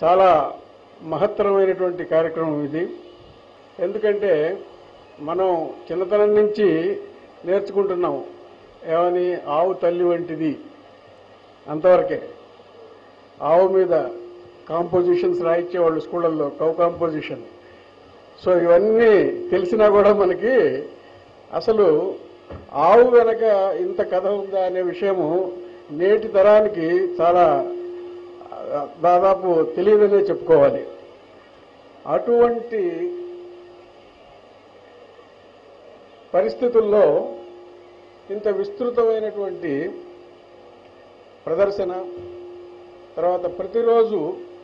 చాలా మహత్తరమైనటువంటి కార్యక్రమం ఇది ఎందుకంటే మనం చిన్నతనం నుంచి నేర్చుకుంటున్నాం ఏమని ఆవు తల్లి వంటిది అంతవరకే ఆవు మీద కాంపోజిషన్స్ రాయించేవాళ్ళు స్కూళ్ళల్లో కౌ కాంపోజిషన్ సో ఇవన్నీ తెలిసినా కూడా మనకి అసలు ఆవు వెనక ఇంత కథ ఉందా అనే విషయము నేటి తరానికి చాలా ఆ, దాదాపు తెలియదనే చెప్పుకోవాలి అటువంటి పరిస్థితుల్లో ఇంత విస్తృతమైనటువంటి ప్రదర్శన తర్వాత ప్రతిరోజు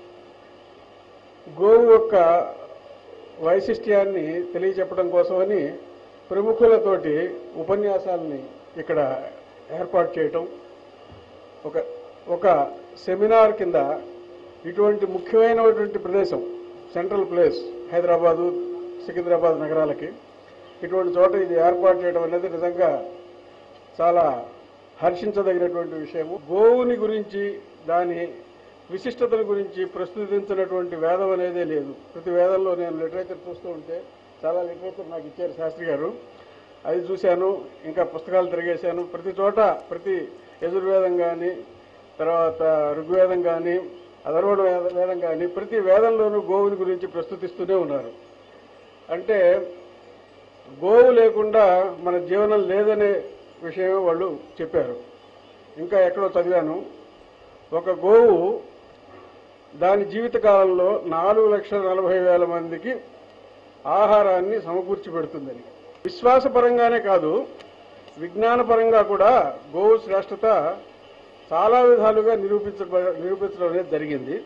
గోవు యొక్క వైశిష్ట్యాన్ని తెలియచెప్పడం కోసమని ప్రముఖులతోటి ఉపన్యాసాలని ఇక్కడ ఏర్పాటు చేయటం ఒక ఒక సెమినార్ కింద ఇటువంటి ముఖ్యమైనటువంటి ప్రదేశం సెంట్రల్ ప్లేస్ హైదరాబాదు సికింద్రాబాద్ నగరాలకి ఇటువంటి చోట ఇది ఏర్పాటు చేయడం అనేది నిజంగా చాలా హర్షించదగినటువంటి విషయము గోవుని గురించి దాని విశిష్టతల గురించి ప్రస్తుతించినటువంటి వేదం అనేదే లేదు ప్రతి వేదంలో నేను లిటరేచర్ చూస్తూ ఉంటే చాలా లిటరేచర్ నాకు ఇచ్చారు శాస్త్రి గారు అది చూశాను ఇంకా పుస్తకాలు తిరిగేశాను ప్రతి చోట ప్రతి యజుర్వేదం కానీ తర్వాత ఋగ్వేదం కానీ అధర్వణ వేద- వేదం కానీ ప్రతి వేదంలోనూ గోవుని గురించి ప్రస్తుతిస్తూనే ఉన్నారు అంటే గోవు లేకుండా మన జీవనం లేదనే విషయమే వాళ్ళు చెప్పారు ఇంకా ఎక్కడో చదివాను ఒక గోవు దాని జీవిత కాలంలో నాలుగు లక్షల నలభై వేల మందికి ఆహారాన్ని సమకూర్చి పెడుతుందని విశ్వాసపరంగానే కాదు విజ్ఞానపరంగా కూడా గోవు శ్రేష్టత చాలా విధాలుగా నిరూపించ నిరూపించడం అనేది జరిగింది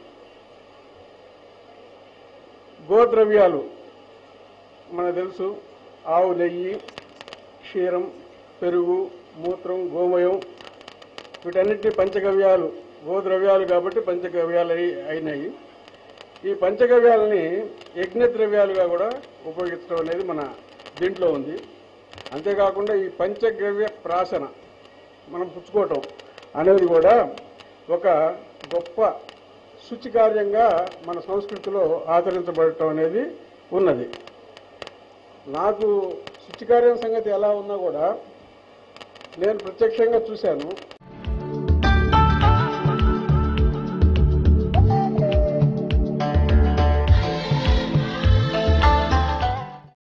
గోద్రవ్యాలు మనకు తెలుసు ఆవు నెయ్యి క్షీరం పెరుగు మూత్రం గోమయం వీటన్నిటిని పంచగవ్యాలు గోద్రవ్యాలు కాబట్టి పంచగవ్యాలు అయి- అయినాయి ఈ పంచగవ్యాలని యజ్ఞ ద్రవ్యాలుగా కూడా ఉపయోగించడం అనేది మన దీంట్లో ఉంది అంతేకాకుండా ఈ పంచగవ్య ప్రాసన మనం పుచ్చుకోవటం అనేది కూడా ఒక గొప్ప శుచికార్యంగా మన సంస్కృతిలో ఆచరించబడటం అనేది ఉన్నది నాకు శుచికార్యం సంగతి ఎలా ఉన్నా కూడా నేను ప్రత్యక్షంగా చూశాను